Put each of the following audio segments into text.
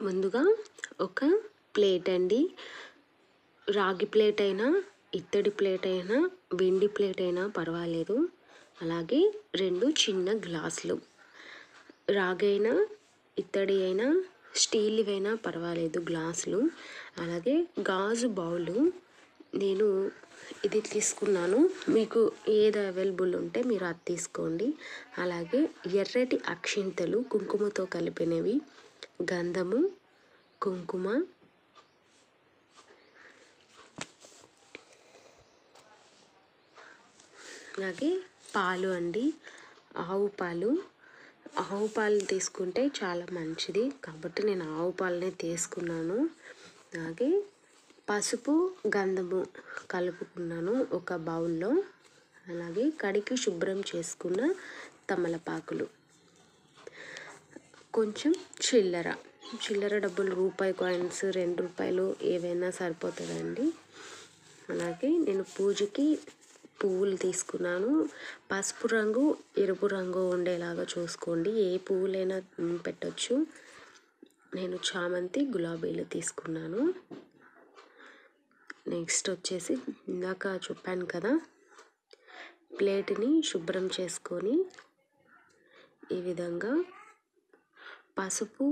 ముందుగా ఒక ప్లేట్ అండి రాగి ప్లేట్ అయినా ఇత్తడి ప్లేట్ అయినా వెండి ప్లేట్ అయినా పర్వాలేదు అలాగే రెండు చిన్న గ్లాసులు రాగి అయినా ఇత్తడి అయినా స్టీల్వైనా పర్వాలేదు గ్లాసులు అలాగే గాజు బౌలు నేను ఇది తీసుకున్నాను మీకు ఏది అవైలబుల్ ఉంటే మీరు అది తీసుకోండి అలాగే ఎర్రటి అక్షింతలు కుంకుమతో కలిపినవి గంధము కుంకుమ అలాగే పాలు అండి ఆవు పాలు ఆవు పాలు తీసుకుంటే చాలా మంచిది కాబట్టి నేను ఆవు పాలనే తీసుకున్నాను అలాగే పసుపు గంధము కలుపుకున్నాను ఒక బౌల్లో అలాగే కడిగి శుభ్రం చేసుకున్న తమలపాకులు కొంచెం చిల్లర చిల్లర డబ్బులు రూపాయి కాయిన్స్ రెండు రూపాయలు ఏవైనా సరిపోతుందండి అలాగే నేను పూజకి పువ్వులు తీసుకున్నాను పసుపు రంగు ఎరుపు రంగు ఉండేలాగా చూసుకోండి ఏ పువ్వులైనా పెట్టచ్చు నేను చామంతి గులాబీలు తీసుకున్నాను నెక్స్ట్ వచ్చేసి ఇందాక చెప్పాను కదా ప్లేట్ని శుభ్రం చేసుకొని ఈ విధంగా పసుపు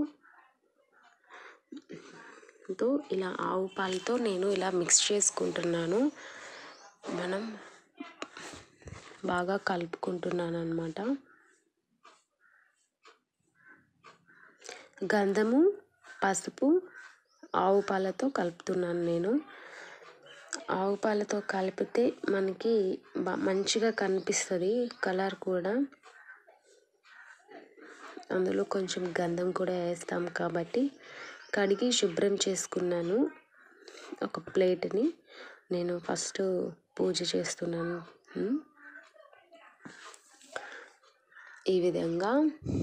తో ఇలా ఆవు పాలతో నేను ఇలా మిక్స్ చేసుకుంటున్నాను మనం బాగా కలుపుకుంటున్నాను అనమాట గంధము పసుపు ఆవు పాలతో కలుపుతున్నాను నేను ఆవు పాలతో కలిపితే మనకి బా మంచిగా కనిపిస్తుంది కలర్ కూడా అందులో కొంచెం గంధం కూడా వేస్తాం కాబట్టి కడిగి శుభ్రం చేసుకున్నాను ఒక ప్లేట్ని నేను ఫస్ట్ పూజ చేస్తున్నాను ఈ విధంగా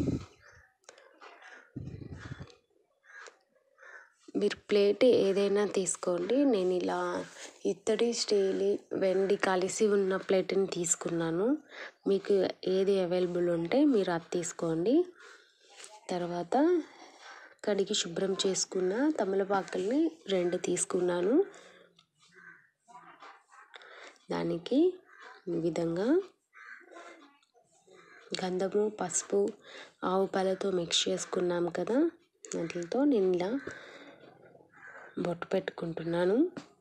మీరు ప్లేట్ ఏదైనా తీసుకోండి నేను ఇలా ఇత్తడి స్టీల్ వెండి కలిసి ఉన్న ప్లేట్ని తీసుకున్నాను మీకు ఏది అవైలబుల్ ఉంటే మీరు అది తీసుకోండి తర్వాత కడిగి శుభ్రం చేసుకున్న తమలపాకుల్ని రెండు తీసుకున్నాను దానికి ఈ విధంగా గంధము పసుపు ఆవు పాలతో మిక్స్ చేసుకున్నాం కదా వాటితో నేను ఇలా బొట్టు పెట్టుకుంటున్నాను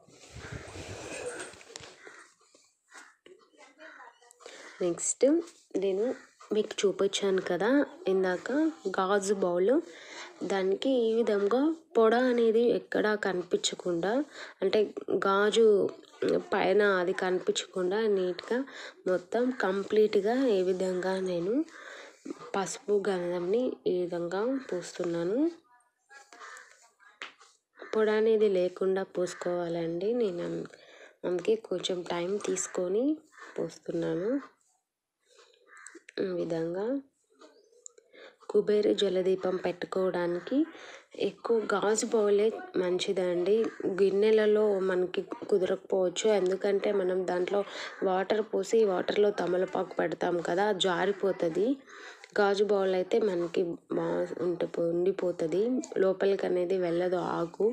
నెక్స్ట్ నేను మీకు చూపించాను కదా ఇందాక గాజు బౌల్ దానికి ఈ విధంగా పొడ అనేది ఎక్కడా కనిపించకుండా అంటే గాజు పైన అది కనిపించకుండా నీట్గా మొత్తం కంప్లీట్గా ఏ విధంగా నేను పసుపు గంధంని ఈ విధంగా పూస్తున్నాను పొడ అనేది లేకుండా పూసుకోవాలండి నేను అందుకే కొంచెం టైం తీసుకొని పూస్తున్నాను ఈ విధంగా కుబేర జలదీపం పెట్టుకోవడానికి ఎక్కువ గాజు బౌలే మంచిదండి గిన్నెలలో మనకి కుదరకపోవచ్చు ఎందుకంటే మనం దాంట్లో వాటర్ పోసి వాటర్లో తమలపాకు పెడతాం కదా జారిపోతుంది గాజు బౌల్ అయితే మనకి బాగా ఉండి ఉండిపోతుంది లోపలికి అనేది వెళ్ళదు ఆకు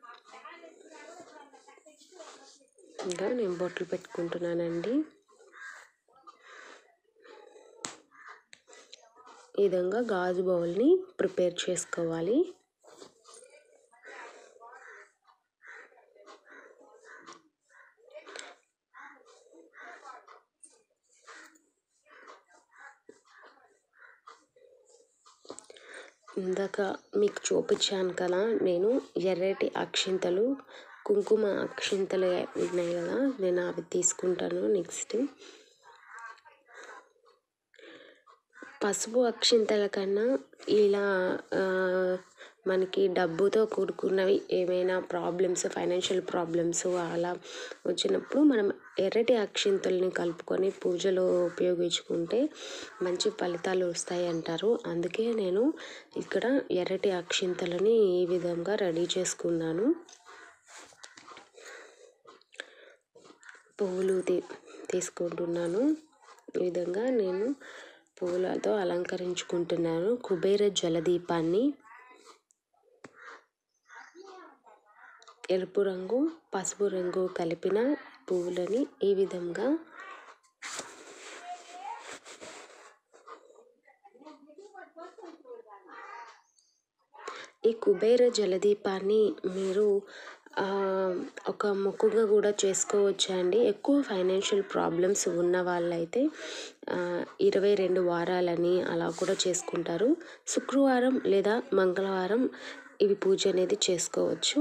ఇంకా నేను బొట్లు పెట్టుకుంటున్నానండి ఈ విధంగా గాజు బౌల్ని ప్రిపేర్ చేసుకోవాలి ఇందాక మీకు చూపించాను కదా నేను ఎర్రటి అక్షింతలు కుంకుమ అక్షింతలు ఉన్నాయి కదా నేను అవి తీసుకుంటాను నెక్స్ట్ పసుపు అక్షింతల కన్నా ఇలా మనకి డబ్బుతో కూడుకున్నవి ఏమైనా ప్రాబ్లమ్స్ ఫైనాన్షియల్ ప్రాబ్లమ్స్ అలా వచ్చినప్పుడు మనం ఎర్రటి అక్షింతల్ని కలుపుకొని పూజలో ఉపయోగించుకుంటే మంచి ఫలితాలు వస్తాయి అంటారు అందుకే నేను ఇక్కడ ఎర్రటి అక్షింతలని ఈ విధంగా రెడీ చేసుకున్నాను పువ్వులు తీ తీసుకుంటున్నాను ఈ విధంగా నేను పువ్వులతో అలంకరించుకుంటున్నాను కుబేర జలదీపాన్ని ఎరుపు రంగు పసుపు రంగు కలిపిన పువ్వులని ఈ విధంగా ఈ కుబేర జలదీపాన్ని మీరు ఆ, ఒక మొక్కుగా కూడా చేసుకోవచ్చు అండి ఎక్కువ ఫైనాన్షియల్ ప్రాబ్లమ్స్ ఉన్న వాళ్ళైతే ఆ, ఇరవై రెండు వారాలని అలా కూడా చేసుకుంటారు శుక్రవారం లేదా మంగళవారం ఇవి పూజ అనేది చేసుకోవచ్చు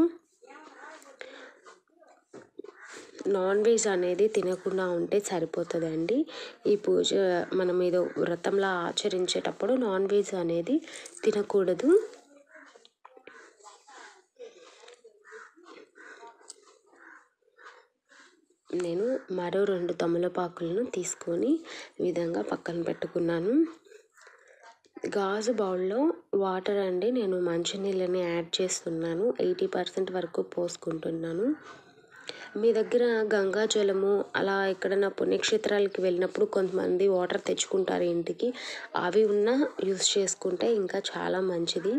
నాన్ వెజ్ అనేది తినకుండా ఉంటే సరిపోతుందండి ఈ పూజ మనం ఏదో వ్రతంలా ఆచరించేటప్పుడు నాన్ వెజ్ అనేది తినకూడదు నేను మరో రెండు తమలపాకులను తీసుకొని ఈ విధంగా పక్కన పెట్టుకున్నాను గాజు బౌల్లో వాటర్ అండి నేను మంచినీళ్ళని యాడ్ చేస్తున్నాను ఎయిటీ పర్సెంట్ వరకు పోసుకుంటున్నాను మీ దగ్గర గంగా జలము అలా ఎక్కడైనా పుణ్యక్షేత్రాలకి వెళ్ళినప్పుడు కొంతమంది వాటర్ తెచ్చుకుంటారు ఇంటికి అవి ఉన్నా యూస్ చేసుకుంటే ఇంకా చాలా మంచిది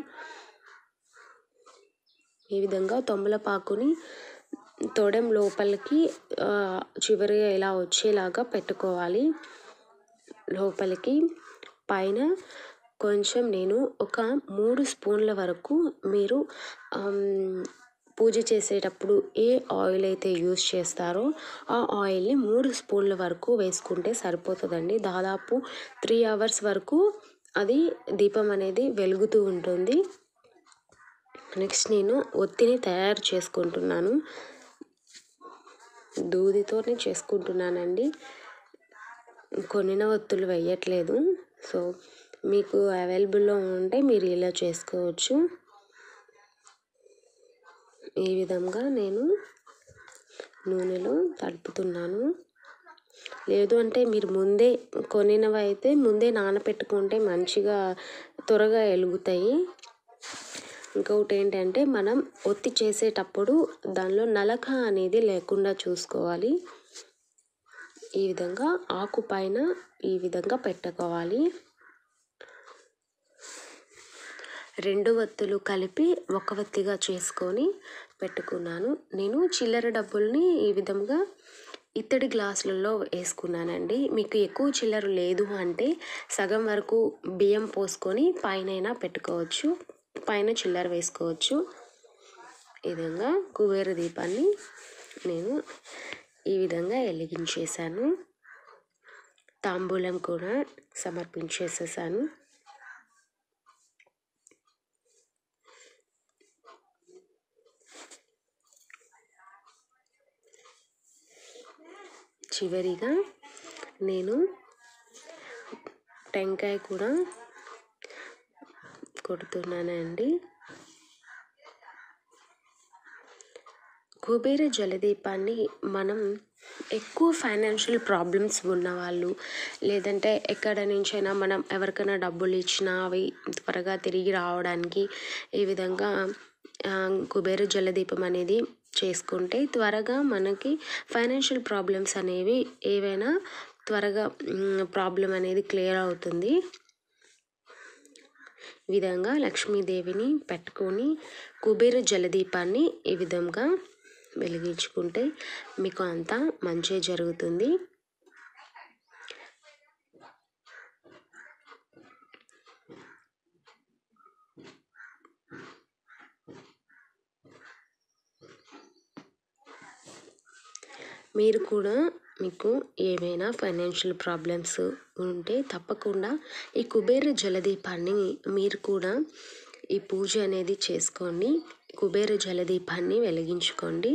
ఈ విధంగా తొమ్మలపాకుని తొడెం లోపలికి ఆ, చివరిగా ఇలా వచ్చేలాగా పెట్టుకోవాలి లోపలికి పైన కొంచెం నేను ఒక మూడు స్పూన్ల వరకు మీరు ఆమ్, పూజ చేసేటప్పుడు ఏ ఆయిల్ అయితే యూస్ చేస్తారో ఆ ఆయిల్ని మూడు స్పూన్ల వరకు వేసుకుంటే సరిపోతుందండి దాదాపు త్రీ అవర్స్ వరకు అది దీపం అనేది వెలుగుతూ ఉంటుంది నెక్స్ట్ నేను ఒత్తిని తయారు చేసుకుంటున్నాను దూదితోనే చేసుకుంటున్నానండి కొనిన ఒత్తులు వేయట్లేదు సో మీకు అవైలబుల్లో ఉంటే మీరు ఇలా చేసుకోవచ్చు ఈ విధంగా నేను నూనెలో తడుపుతున్నాను లేదు అంటే మీరు ముందే కొనినవి అయితే ముందే నానబెట్టుకుంటే మంచిగా త్వరగా వెలుగుతాయి ఇంకొకటి ఏంటంటే మనం ఒత్తి చేసేటప్పుడు దానిలో నలక అనేది లేకుండా చూసుకోవాలి ఈ విధంగా ఆకు పైన ఈ విధంగా పెట్టుకోవాలి రెండు వత్తులు కలిపి ఒక వత్తిగా చేసుకొని పెట్టుకున్నాను నేను చిల్లర డబ్బుల్ని ఈ విధంగా ఇత్తడి గ్లాసులలో వేసుకున్నానండి మీకు ఎక్కువ చిల్లర లేదు అంటే సగం వరకు బియ్యం పోసుకొని పైన పెట్టుకోవచ్చు పైన చిల్లర వేసుకోవచ్చు ఈ విధంగా కుబేర దీపాన్ని నేను ఈ విధంగా వెలిగించేశాను తాంబూలం కూడా సమర్పించేసేసాను చివరిగా నేను టెంకాయ కూడా కొడుతున్నానండి కుబేర జలదీపాన్ని మనం ఎక్కువ ఫైనాన్షియల్ ప్రాబ్లమ్స్ ఉన్నవాళ్ళు లేదంటే ఎక్కడ నుంచైనా మనం ఎవరికైనా డబ్బులు ఇచ్చినా అవి త్వరగా తిరిగి రావడానికి ఈ విధంగా ఆ, కుబేర జలదీపం అనేది చేసుకుంటే త్వరగా మనకి ఫైనాన్షియల్ ప్రాబ్లమ్స్ అనేవి ఏవైనా త్వరగా ప్రాబ్లం అనేది క్లియర్ అవుతుంది ఈ విధంగా లక్ష్మీదేవిని పెట్టుకొని కుబేర జలదీపాన్ని ఈ విధంగా వెలిగించుకుంటే మీకు అంతా మంచి జరుగుతుంది మీరు కూడా మీకు ఏమైనా ఫైనాన్షియల్ ప్రాబ్లమ్స్ ఉంటే తప్పకుండా ఈ కుబేర జలదీపాన్ని మీరు కూడా ఈ పూజ అనేది చేసుకోండి కుబేర జలదీపాన్ని వెలిగించుకోండి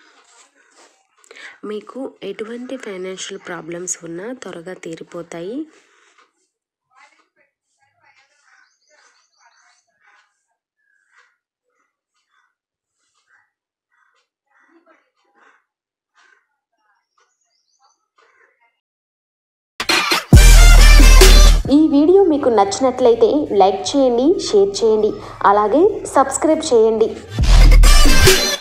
మీకు ఎటువంటి ఫైనాన్షియల్ ప్రాబ్లమ్స్ ఉన్నా త్వరగా తీరిపోతాయి ఈ వీడియో మీకు నచ్చినట్లయితే లైక్ చేయండి షేర్ చేయండి అలాగే సబ్స్క్రైబ్ చేయండి